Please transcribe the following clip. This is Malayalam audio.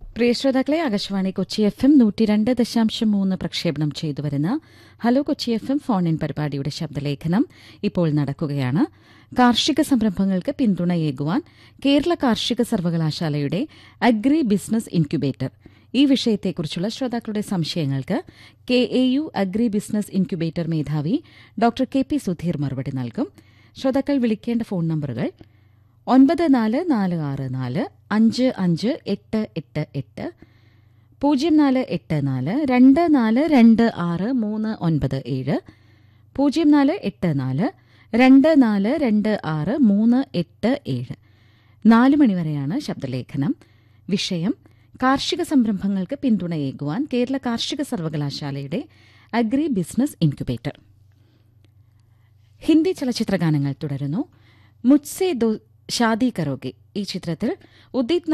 പ്രിയ ശ്രോതാക്കളെ ആകാശവാണി കൊച്ചി എഫ് എം നൂറ്റി രണ്ട് ദശാംശം മൂന്ന് പ്രക്ഷേപണം ചെയ്തു വരുന്ന hello Kochi F M phone in പരിപാടിയുടെ ശബ്ദലേഖനം ഇപ്പോൾ നടക്കുകയാണ് കാർഷിക സംരംഭങ്ങൾക്ക് പിന്തുണയേകുവാൻ കേരള കാർഷിക സർവകലാശാലയുടെ അഗ്രി ബിസിനസ് ഇൻക്യുബേറ്റർ ഈ വിഷയത്തെക്കുറിച്ചുള്ള ശ്രോതാക്കളുടെ സംശയങ്ങൾക്ക് K A U agri business incubator മേധാവി ഡോക്ടർ കെ പി സുധീർ മറുപടി നൽകും ശ്രോതാക്കൾ വിളിക്കേണ്ട ഫോൺ നമ്പറുകൾ ഒൻപത് നാല് നാല് ആറ് നാല് അഞ്ച് അഞ്ച് എട്ട് എട്ട് എട്ട് പൂജ്യം നാല് എട്ട് നാല് രണ്ട് നാല് രണ്ട് ആറ് മൂന്ന് ഒൻപത് ഏഴ് പൂജ്യം നാല് എട്ട് നാല് രണ്ട് നാല് രണ്ട് ആറ് മൂന്ന് എട്ട് ഏഴ് നാല് മണിവരെയാണ് ശബ്ദലേഖനം വിഷയം കാർഷിക സംരംഭങ്ങൾക്ക് പിന്തുണയേകുവാൻ കേരള കാർഷിക സർവകലാശാലയുടെ അഗ്രി ബിസിനസ് ഇൻക്യുബേറ്റർ ഹിന്ദി ചലച്ചിത്ര ഗാനങ്ങൾ തുടരുന്നു മുജ്സെ ദോ ഷാദി കരോഗെ ഈ ചിത്രത്തിൽ ഉദിത്